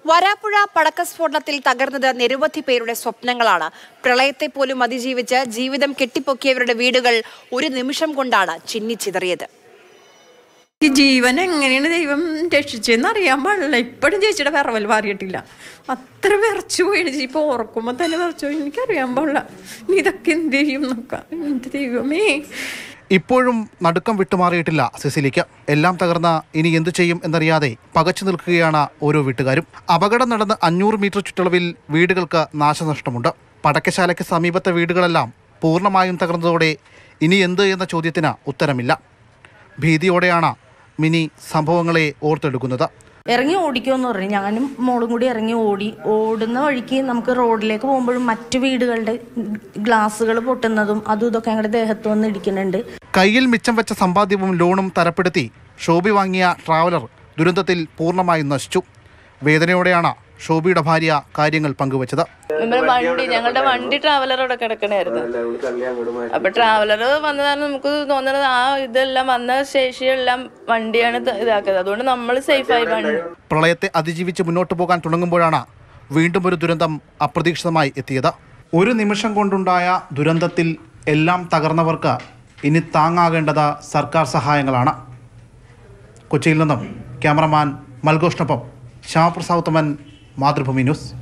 വരാപ്പുഴ പടക്കസ്ഫോടനത്തിൽ തകർന്നത് നിരവധി പേരുടെ സ്വപ്നങ്ങളാണ് പ്രളയത്തെ പോലും അതിജീവിച്ച് ജീവിതം കെട്ടിപ്പൊക്കിയവരുടെ വീടുകൾ ഒരു നിമിഷം കൊണ്ടാണ് ചിന്നിച്ചിതറിയത് ഈ ജീവൻ എങ്ങനെയാണ് ദൈവം രക്ഷിച്ചതെന്ന് അറിയാൻ പാടില്ല ഇപ്പോഴും ചേച്ചിയുടെ വിറവൽ മാറിയിട്ടില്ല അത്ര വിറച്ചു പോയി ഇപ്പൊ ഓർക്കുമ്പോൾ തന്നെ വിറച്ചു പോയി എനിക്കറിയാൻ പാടില്ല ഇനി ഇതൊക്കെ എന്ത് ചെയ്യും നോക്കാം എന്റെ ദൈവമേ ഇപ്പോഴും നടുക്കം വിട്ടുമാറിയിട്ടില്ല സിസിലിക്ക് എല്ലാം തകർന്ന ഇനി എന്തു ചെയ്യും എന്നറിയാതെ പകച്ചു നിൽക്കുകയാണ് ഓരോ വീട്ടുകാരും അപകടം നടന്ന് അഞ്ഞൂറ് മീറ്റർ ചുറ്റളവിൽ വീടുകൾക്ക് നാശനഷ്ടമുണ്ട് പടക്കശാലയ്ക്ക് സമീപത്തെ വീടുകളെല്ലാം പൂർണ്ണമായും തകർന്നതോടെ ഇനി എന്ത് എന്ന ചോദ്യത്തിന് ഉത്തരമില്ല ഭീതിയോടെയാണ് മിനി സംഭവങ്ങളെ ഓർത്തെടുക്കുന്നത് ഇറങ്ങി ഓടിക്കുമെന്ന് പറഞ്ഞു ഞാനും മോളും കൂടി ഇറങ്ങി ഓടി ഓടുന്ന വഴിക്ക് നമുക്ക് റോഡിലേക്ക് പോകുമ്പോഴും മറ്റു വീടുകളുടെ ഗ്ലാസ്സുകൾ പൊട്ടുന്നതും അതും ഇതൊക്കെ ഞങ്ങളുടെ ദേഹത്ത് വന്ന് ഇടിക്കുന്നുണ്ട് കയ്യിൽ മിച്ചം വെച്ച സമ്പാദ്യവും ലോണും തരപ്പെടുത്തി ഷോബി വാങ്ങിയ ട്രാവലർ ദുരന്തത്തിൽ പൂർണ്ണമായും നശിച്ചു വേദനയോടെയാണ് ഷോബിയുടെ ഭാര്യ കാര്യങ്ങൾ പങ്കുവച്ചത് നമ്മുടെ വണ്ടി ഞങ്ങളുടെ വണ്ടി ട്രാവലർ അവിടെ കിടക്കണായിരുന്നു അപ്പൊ ട്രാവലർ വന്നതാണ് നമുക്ക് തോന്നുന്നത് ആ ഇതെല്ലാം വന്ന ശേഷിയെല്ലാം വണ്ടിയാണ് ത- ഇതാക്കിയത് അതുകൊണ്ട് നമ്മൾ സേഫായി വണ്ടി പ്രളയത്തെ അതിജീവിച്ച് മുന്നോട്ട് പോകാൻ തുടങ്ങുമ്പോഴാണ് വീണ്ടും ഒരു ദുരന്തം അപ്രതീക്ഷിതമായി എത്തിയത് ഒരു നിമിഷം കൊണ്ടുണ്ടായ ദുരന്തത്തിൽ എല്ലാം തകർന്നവർക്ക് ഇനി താങ്ങാകേണ്ടത് സർക്കാർ സഹായങ്ങളാണ് കൊച്ചിയിൽ നിന്നും ക്യാമറമാൻ മൽഘോഷിനൊപ്പം ശ്യാമപ്രസാദ് ഉത്തമൻ മാതൃഭൂമി ന്യൂസ്